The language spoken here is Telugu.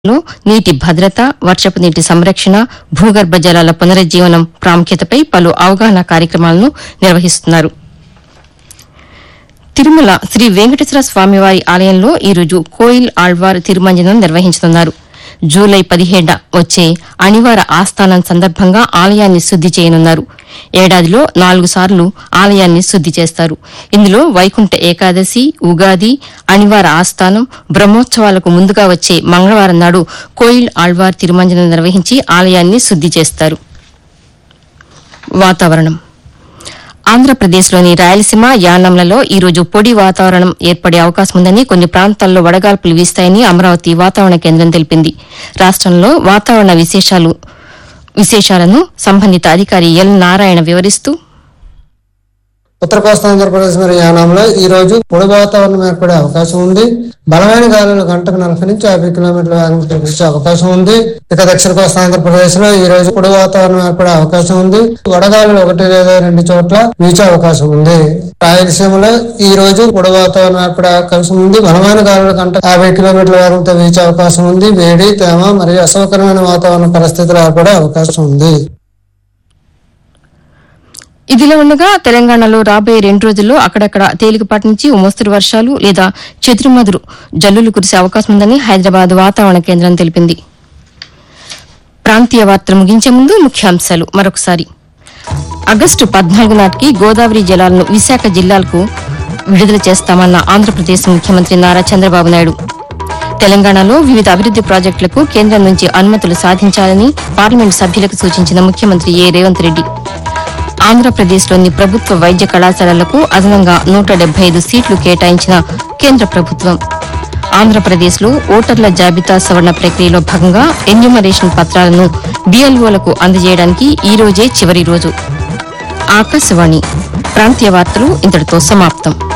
లో నీటి భద్రత వర్షపు నీటి సంరక్షణ భూగర్భ జలాల పునరుజ్జీవనం ప్రాముఖ్యతపై పలు అవగాహన కార్యక్రమాలను నిర్వహిస్తున్నారు తిరుమల శ్రీ వెంకటేశ్వర స్వామివారి ఆలయంలో ఈరోజు కోయిల్ ఆళ్వార్ తిరుమంజనం నిర్వహించనున్నారు జూలై పదిహేడ వచ్చే అనివార ఆస్థానం సందర్భంగా ఆలయాన్ని శుద్ది చేయనున్నారు ఏడాదిలో నాలుగు సార్లు ఆలయాన్ని శుద్ది చేస్తారు ఇందులో వైకుంఠ ఏకాదశి ఉగాది అనివార ఆస్థానం బ్రహ్మోత్సవాలకు ముందుగా వచ్చే మంగళవారం నాడు కోయిల్ ఆళ్వార్ తిరుమంజనం నిర్వహించి ఆలయాన్ని శుద్ది చేస్తారు వాతావరణం ఆంధ్రప్రదేశ్లోని రాయలసీమ యానంలలో ఈ రోజు పొడి వాతావరణం ఏర్పడే అవకాశం ఉందని కొన్ని ప్రాంతాల్లో వడగాల్పులు వీస్తాయని అమరావతి వాతావరణ కేంద్రం తెలిపింది రాష్టంలో వాతావరణ విశేషాలు విశేషాలను సంబంధిత అధికారి ఎల్ నారాయణ వివరిస్తూ ఉత్తర కోస్తా ఆంధ్రప్రదేశ్ మరియు యానాంలో ఈ రోజు పొడి వాతావరణం ఏర్పడే అవకాశం ఉంది బలమైన గాలులు గంటకు నలభై నుంచి యాభై కిలోమీటర్ల వేగంతో వీచే అవకాశం ఉంది ఇక దక్షిణ కోస్తా ఆంధ్రప్రదేశ్ లో ఈ రోజు పొడి వాతావరణం ఏర్పడే అవకాశం ఉంది వడగాలులు ఒకటి లేదా రెండు చోట్ల వీచే అవకాశం ఉంది రాయలసీమలో ఈ రోజు పొడి వాతావరణం ఏర్పడే అవకాశం ఉంది బలమైన గాలులు గంట యాభై కిలోమీటర్ల వేగంతో వీచే అవకాశం ఉంది వేడి తేమ మరియు అసౌకర్యమైన వాతావరణ పరిస్థితులు ఏర్పడే అవకాశం ఉంది ఇదిలా ఉండగా తెలంగాణలో రాబోయే రెండు రోజుల్లో అక్కడక్కడ తేలికపాటి నుంచి ఓ మోస్తరు వర్షాలు లేదా చెదురుమదురు జల్లులు కురిసే అవకాశం ఉందని హైదరాబాద్ వాతావరణ కేంద్రం తెలిపింది ప్రాంతీయ వార్తలు ముగించే ముందు ముఖ్యాంశాలు మరొకసారి ఆగస్టు పద్నాలుగు నాటికి గోదావరి జలాలను విశాఖ జిల్లాలకు విడుదల చేస్తామన్న ఆంధ్రప్రదేశ్ ముఖ్యమంత్రి నారా చంద్రబాబు నాయుడు తెలంగాణలో వివిధ అభివృద్ది ప్రాజెక్టులకు కేంద్రం నుంచి అనుమతులు సాధించాలని పార్లమెంటు సభ్యులకు సూచించిన ముఖ్యమంత్రి ఏ రేవంత్ రెడ్డి ఆంధ్రప్రదేశ్లోని ప్రభుత్వ వైద్య కళాశాలలకు అదనంగా నూట డెబ్బై ఐదు సీట్లు కేటాయించిన కేంద్ర ప్రభుత్వం ఆంధ్రప్రదేశ్లో ఓటర్ల జాబితా సవరణ ప్రక్రియలో భాగంగా ఎన్యూమరేషన్ పత్రాలను బీఎల్ఓలకు అందజేయడానికి ఈ రోజే చివరి రోజు ఆకాశవాణి ప్రాంతీయ వార్తలు ఇంతటితో సమాప్తం